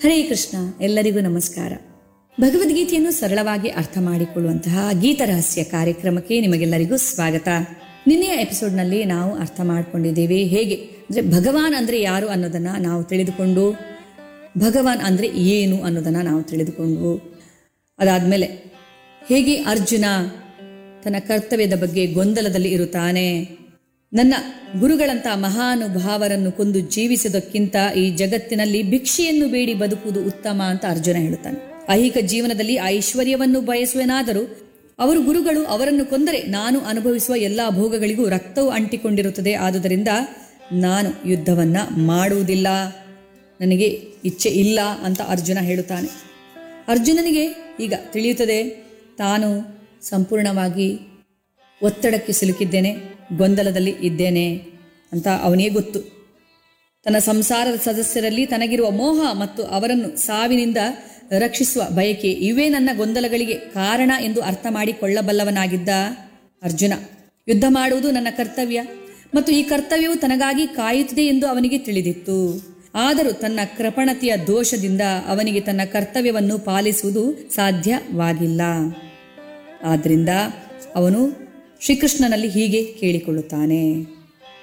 ಹರೇ ಕೃಷ್ಣ ಎಲ್ಲರಿಗೂ ನಮಸ್ಕಾರ ಭಗವದ್ಗೀತೆಯನ್ನು ಸರಳವಾಗಿ ಅರ್ಥ ಮಾಡಿಕೊಳ್ಳುವಂತಹ ಗೀತರಹಸ್ಯ ಕಾರ್ಯಕ್ರಮಕ್ಕೆ ನಿಮಗೆಲ್ಲರಿಗೂ ಸ್ವಾಗತ ನಿನ್ನೆಯ ಎಪಿಸೋಡ್ನಲ್ಲಿ ನಾವು ಅರ್ಥ ಮಾಡಿಕೊಂಡಿದ್ದೇವೆ ಹೇಗೆ ಅಂದರೆ ಭಗವಾನ್ ಅಂದರೆ ಯಾರು ಅನ್ನೋದನ್ನು ನಾವು ತಿಳಿದುಕೊಂಡು ಭಗವಾನ್ ಅಂದರೆ ಏನು ಅನ್ನೋದನ್ನು ನಾವು ತಿಳಿದುಕೊಂಡು ಅದಾದಮೇಲೆ ಹೇಗೆ ಅರ್ಜುನ ತನ್ನ ಕರ್ತವ್ಯದ ಬಗ್ಗೆ ಗೊಂದಲದಲ್ಲಿ ಇರುತ್ತಾನೆ ನನ್ನ ಗುರುಗಳಂತ ಮಹಾನುಭಾವರನ್ನು ಕೊಂದು ಜೀವಿಸುವುದಕ್ಕಿಂತ ಈ ಜಗತ್ತಿನಲ್ಲಿ ಭಿಕ್ಷೆಯನ್ನು ಬೇಡಿ ಬದುಕುವುದು ಉತ್ತಮ ಅಂತ ಅರ್ಜುನ ಹೇಳುತ್ತಾನೆ ಐಹಿಕ ಜೀವನದಲ್ಲಿ ಐಶ್ವರ್ಯವನ್ನು ಬಯಸುವೆನಾದರೂ ಅವರು ಗುರುಗಳು ಅವರನ್ನು ಕೊಂದರೆ ನಾನು ಅನುಭವಿಸುವ ಎಲ್ಲ ಭೋಗಗಳಿಗೂ ರಕ್ತವು ಅಂಟಿಕೊಂಡಿರುತ್ತದೆ ಆದುದರಿಂದ ನಾನು ಯುದ್ಧವನ್ನ ಮಾಡುವುದಿಲ್ಲ ನನಗೆ ಇಚ್ಛೆ ಇಲ್ಲ ಅಂತ ಅರ್ಜುನ ಹೇಳುತ್ತಾನೆ ಅರ್ಜುನನಿಗೆ ಈಗ ತಿಳಿಯುತ್ತದೆ ತಾನು ಸಂಪೂರ್ಣವಾಗಿ ಒತ್ತಡಕ್ಕೆ ಸಿಲುಕಿದ್ದೇನೆ ಗೊಂದಲದಲ್ಲಿ ಇದ್ದೇನೆ ಅಂತ ಅವನಿಗೆ ಗೊತ್ತು ತನ್ನ ಸಂಸಾರದ ಸದಸ್ಯರಲ್ಲಿ ತನಗಿರುವ ಮೋಹ ಮತ್ತು ಅವರನ್ನು ಸಾವಿನಿಂದ ರಕ್ಷಿಸುವ ಬಯಕೆ ಇವೇ ನನ್ನ ಗೊಂದಲಗಳಿಗೆ ಕಾರಣ ಎಂದು ಅರ್ಥ ಮಾಡಿಕೊಳ್ಳಬಲ್ಲವನಾಗಿದ್ದ ಅರ್ಜುನ ಯುದ್ಧ ಮಾಡುವುದು ನನ್ನ ಕರ್ತವ್ಯ ಮತ್ತು ಈ ಕರ್ತವ್ಯವು ತನಗಾಗಿ ಕಾಯುತ್ತಿದೆ ಎಂದು ಅವನಿಗೆ ತಿಳಿದಿತ್ತು ಆದರೂ ತನ್ನ ಕೃಪಣತೆಯ ದೋಷದಿಂದ ಅವನಿಗೆ ತನ್ನ ಕರ್ತವ್ಯವನ್ನು ಪಾಲಿಸುವುದು ಸಾಧ್ಯವಾಗಿಲ್ಲ ಆದ್ದರಿಂದ ಅವನು ಶ್ರೀಕೃಷ್ಣನಲ್ಲಿ ಹೀಗೆ ಕೇಳಿಕೊಳ್ಳುತ್ತಾನೆ